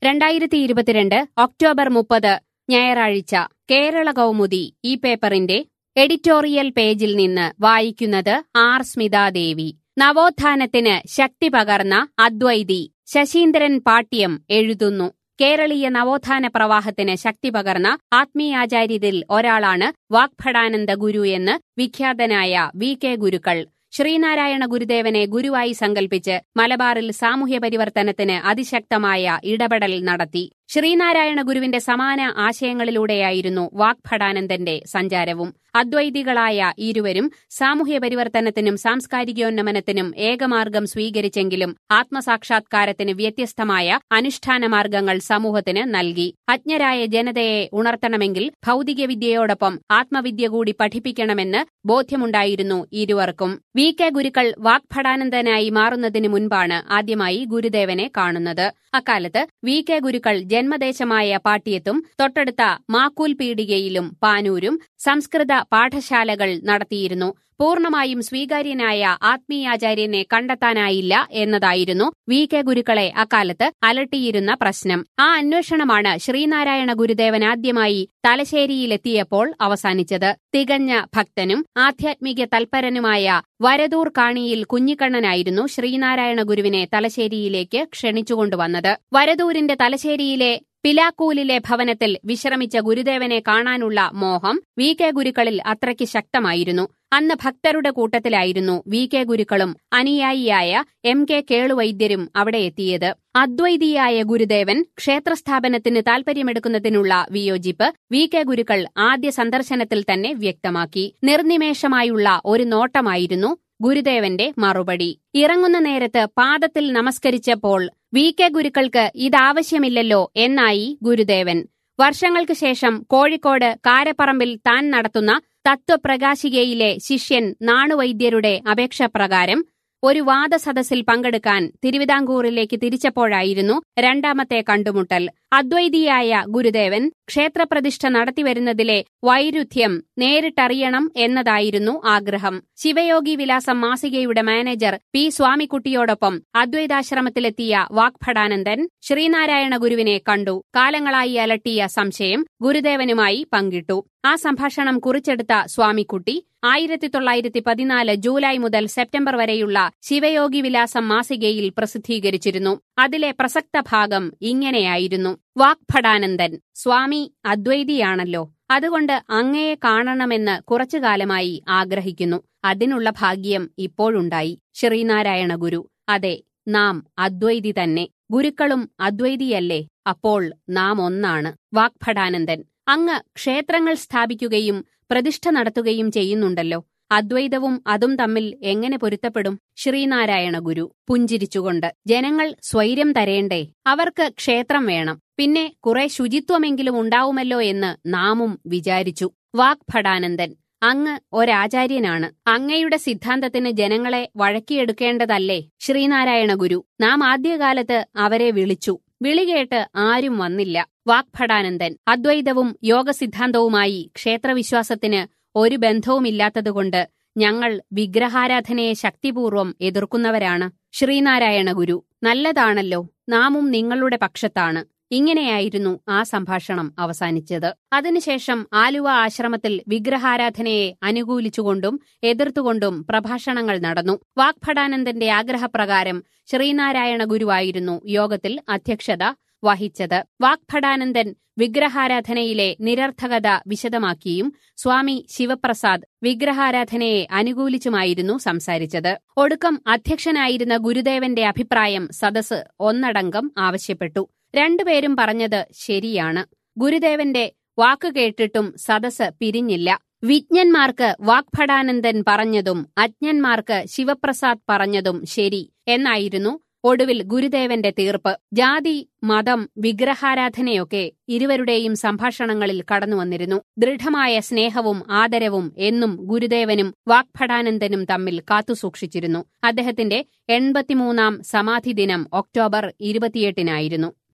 രണ്ടായിരത്തി ഇരുപത്തിരണ്ട് ഒക്ടോബർ മുപ്പത് ഞായറാഴ്ച കേരള കൗമുദി ഈ പേപ്പറിന്റെ എഡിറ്റോറിയൽ പേജിൽ നിന്ന് വായിക്കുന്നത് ആർ സ്മിതാദേവി നവോത്ഥാനത്തിന് ശക്തി പകർന്ന അദ്വൈതി ശശീന്ദ്രൻ പാട്യം എഴുതുന്നു കേരളീയ നവോത്ഥാന പ്രവാഹത്തിന് ശക്തി പകർന്ന ആത്മീയാചാര്യരിൽ ഒരാളാണ് വാഗ്ഭടാനന്ദ ഗുരു എന്ന് വിഖ്യാതനായ വി കെ ഗുരുക്കൾ ശ്രീനാരായണ ഗുരുദേവനെ ഗുരുവായി സങ്കൽപ്പിച്ച് മലബാറിൽ സാമൂഹ്യ പരിവർത്തനത്തിന് അതിശക്തമായ ഇടപെടൽ നടത്തി ശ്രീനാരായണ ഗുരുവിന്റെ സമാന ആശയങ്ങളിലൂടെയായിരുന്നു വാഗ്ഭടാനന്ദന്റെ സഞ്ചാരവും അദ്വൈതികളായ ഇരുവരും സാമൂഹ്യ പരിവർത്തനത്തിനും സാംസ്കാരികോന്നമനത്തിനും ഏകമാർഗം സ്വീകരിച്ചെങ്കിലും ആത്മസാക്ഷാത്കാരത്തിന് വ്യത്യസ്തമായ അനുഷ്ഠാന മാർഗങ്ങൾ സമൂഹത്തിന് നൽകി അജ്ഞരായ ജനതയെ ഉണർത്തണമെങ്കിൽ ഭൗതികവിദ്യയോടൊപ്പം ആത്മവിദ്യ കൂടി പഠിപ്പിക്കണമെന്ന് ബോധ്യമുണ്ടായിരുന്നു ഇരുവർക്കും വി കെ ഗുരുക്കൾ വാഗ്ഭടാനന്ദനായി മാറുന്നതിന് മുൻപാണ് ആദ്യമായി ഗുരുദേവനെ കാണുന്നത് അക്കാലത്ത് വി കെ ഗുരുക്കൾ ജന്മദേശമായ പാട്ടിയത്തും തൊട്ടടുത്ത മാക്കൂൽ പീടികയിലും പാനൂരും സംസ്കൃത പാഠശാലകൾ നടത്തിയിരുന്നു പൂർണ്ണമായും സ്വീകാര്യനായ ആത്മീയാചാര്യനെ കണ്ടെത്താനായില്ല എന്നതായിരുന്നു വി കെ ഗുരുക്കളെ അക്കാലത്ത് അലട്ടിയിരുന്ന പ്രശ്നം ആ അന്വേഷണമാണ് ശ്രീനാരായണ ഗുരുദേവൻ ആദ്യമായി തലശ്ശേരിയിലെത്തിയപ്പോൾ അവസാനിച്ചത് തികഞ്ഞ ഭക്തനും ആധ്യാത്മിക തൽപരനുമായ വരദൂർ കാണിയിൽ കുഞ്ഞിക്കണ്ണനായിരുന്നു ശ്രീനാരായണ ഗുരുവിനെ തലശ്ശേരിയിലേക്ക് ക്ഷണിച്ചുകൊണ്ടുവന്നത് വരദൂരിന്റെ തലശ്ശേരിയിലെ പിലാക്കൂലിലെ ഭവനത്തിൽ വിശ്രമിച്ച ഗുരുദേവനെ കാണാനുള്ള മോഹം വി കെ ഗുരുക്കളിൽ അത്രയ്ക്ക് ശക്തമായിരുന്നു അന്ന് ഭക്തരുടെ കൂട്ടത്തിലായിരുന്നു വി കെ ഗുരുക്കളും അനുയായിയായ എം കെ കേളുവൈദ്യരും അവിടെ എത്തിയത് അദ്വൈതിയായ ഗുരുദേവൻ ക്ഷേത്രസ്ഥാപനത്തിന് താൽപര്യമെടുക്കുന്നതിനുള്ള വിയോജിപ്പ് വി കെ ഗുരുക്കൾ ആദ്യ സന്ദർശനത്തിൽ തന്നെ വ്യക്തമാക്കി നിർനിമേഷമായുള്ള ഒരു നോട്ടമായിരുന്നു ഗുരുദേവന്റെ മറുപടി ഇറങ്ങുന്ന നേരത്ത് പാദത്തിൽ നമസ്കരിച്ചപ്പോൾ വി കെ ഗുരുക്കൾക്ക് ഇതാവശ്യമില്ലല്ലോ എന്നായി ഗുരുദേവൻ വർഷങ്ങൾക്ക് ശേഷം കോഴിക്കോട് കാരപ്പറമ്പിൽ താൻ നടത്തുന്ന തത്വപ്രകാശികയിലെ ശിഷ്യൻ നാണുവൈദ്യരുടെ അപേക്ഷപ്രകാരം ഒരു വാദസദസ്സിൽ പങ്കെടുക്കാൻ തിരുവിതാംകൂറിലേക്ക് തിരിച്ചപ്പോഴായിരുന്നു രണ്ടാമത്തെ കണ്ടുമുട്ടൽ അദ്വൈതിയായ ഗുരുദേവൻ ക്ഷേത്രപ്രതിഷ്ഠ നടത്തിവരുന്നതിലെ വൈരുദ്ധ്യം നേരിട്ടറിയണം എന്നതായിരുന്നു ആഗ്രഹം ശിവയോഗി വിലാസം മാസികയുടെ മാനേജർ പി സ്വാമിക്കുട്ടിയോടൊപ്പം അദ്വൈതാശ്രമത്തിലെത്തിയ വാഗ്ഭടാനന്ദൻ ശ്രീനാരായണ ഗുരുവിനെ കണ്ടു കാലങ്ങളായി അലട്ടിയ സംശയം ഗുരുദേവനുമായി പങ്കിട്ടു ആ സംഭാഷണം കുറിച്ചെടുത്ത സ്വാമിക്കുട്ടി ആയിരത്തി തൊള്ളായിരത്തി പതിനാല് ജൂലൈ മുതൽ സെപ്റ്റംബർ വരെയുള്ള ശിവയോഗി വിലാസം മാസികയിൽ പ്രസിദ്ധീകരിച്ചിരുന്നു അതിലെ പ്രസക്ത ഭാഗം ഇങ്ങനെയായിരുന്നു വാഗ്ഭടാനന്ദൻ സ്വാമി അദ്വൈതിയാണല്ലോ അതുകൊണ്ട് അങ്ങയെ കാണണമെന്ന് കുറച്ചുകാലമായി ആഗ്രഹിക്കുന്നു അതിനുള്ള ഭാഗ്യം ഇപ്പോഴുണ്ടായി ശ്രീനാരായണ ഗുരു അതെ നാം അദ്വൈതി തന്നെ ഗുരുക്കളും അദ്വൈതിയല്ലേ അപ്പോൾ നാം ഒന്നാണ് വാഗ്ഭടാനന്ദൻ അങ്ങ് ക്ഷേത്രങ്ങൾ സ്ഥാപിക്കുകയും പ്രതിഷ്ഠ നടത്തുകയും ചെയ്യുന്നുണ്ടല്ലോ അദ്വൈതവും അതും തമ്മിൽ എങ്ങനെ പൊരുത്തപ്പെടും ശ്രീനാരായണ ഗുരു പുഞ്ചിരിച്ചുകൊണ്ട് ജനങ്ങൾ സ്വൈര്യം തരേണ്ടേ അവർക്ക് ക്ഷേത്രം വേണം പിന്നെ കുറെ ശുചിത്വമെങ്കിലും ഉണ്ടാവുമല്ലോ എന്ന് നാമും വിചാരിച്ചു വാഗ്ഭടാനന്ദൻ അങ്ങ് ഒരാചാര്യനാണ് അങ്ങയുടെ സിദ്ധാന്തത്തിന് ജനങ്ങളെ വഴക്കിയെടുക്കേണ്ടതല്ലേ ശ്രീനാരായണ ഗുരു നാം ആദ്യകാലത്ത് അവരെ വിളിച്ചു വിളികേട്ട് ആരും വന്നില്ല വാഗ്ഭടാനന്ദൻ അദ്വൈതവും യോഗസിദ്ധാന്തവുമായി ക്ഷേത്രവിശ്വാസത്തിന് ഒരു ബന്ധവുമില്ലാത്തതുകൊണ്ട് ഞങ്ങൾ വിഗ്രഹാരാധനയെ ശക്തിപൂർവം എതിർക്കുന്നവരാണ് ശ്രീനാരായണ ഗുരു നല്ലതാണല്ലോ നാമും നിങ്ങളുടെ പക്ഷത്താണ് ഇങ്ങനെയായിരുന്നു ആ സംഭാഷണം അവസാനിച്ചത് അതിനുശേഷം ആലുവ ആശ്രമത്തിൽ വിഗ്രഹാരാധനയെ അനുകൂലിച്ചുകൊണ്ടും എതിർത്തുകൊണ്ടും പ്രഭാഷണങ്ങൾ നടന്നു വാഗ്ഭടാനന്ദന്റെ ആഗ്രഹപ്രകാരം ശ്രീനാരായണ ഗുരുവായിരുന്നു യോഗത്തിൽ അധ്യക്ഷത വഹിച്ചത് വാഗ്ഭടാനന്ദൻ വിഗ്രഹാരാധനയിലെ നിരർത്ഥകത വിശദമാക്കിയും സ്വാമി ശിവപ്രസാദ് വിഗ്രഹാരാധനയെ അനുകൂലിച്ചുമായിരുന്നു സംസാരിച്ചത് ഒടുക്കം അധ്യക്ഷനായിരുന്ന ഗുരുദേവന്റെ അഭിപ്രായം സദസ് ഒന്നടങ്കം ആവശ്യപ്പെട്ടു രണ്ടുപേരും പറഞ്ഞത് ശരിയാണ് ഗുരുദേവന്റെ വാക്കു കേട്ടിട്ടും സദസ് പിരിഞ്ഞില്ല വിജ്ഞന്മാർക്ക് വാഗ്ഭടാനന്ദൻ പറഞ്ഞതും അജ്ഞന്മാർക്ക് ശിവപ്രസാദ് പറഞ്ഞതും ശരി എന്നായിരുന്നു ഒടുവിൽ ഗുരുദേവന്റെ തീർപ്പ് ജാതി മതം വിഗ്രഹാരാധനയൊക്കെ ഇരുവരുടെയും സംഭാഷണങ്ങളിൽ കടന്നുവന്നിരുന്നു ദൃഢമായ സ്നേഹവും ആദരവും എന്നും ഗുരുദേവനും വാഗ്ഭടാനന്ദനും തമ്മിൽ കാത്തുസൂക്ഷിച്ചിരുന്നു അദ്ദേഹത്തിന്റെ എൺപത്തിമൂന്നാം സമാധി ദിനം ഒക്ടോബർ ഇരുപത്തിയെട്ടിനായിരുന്നു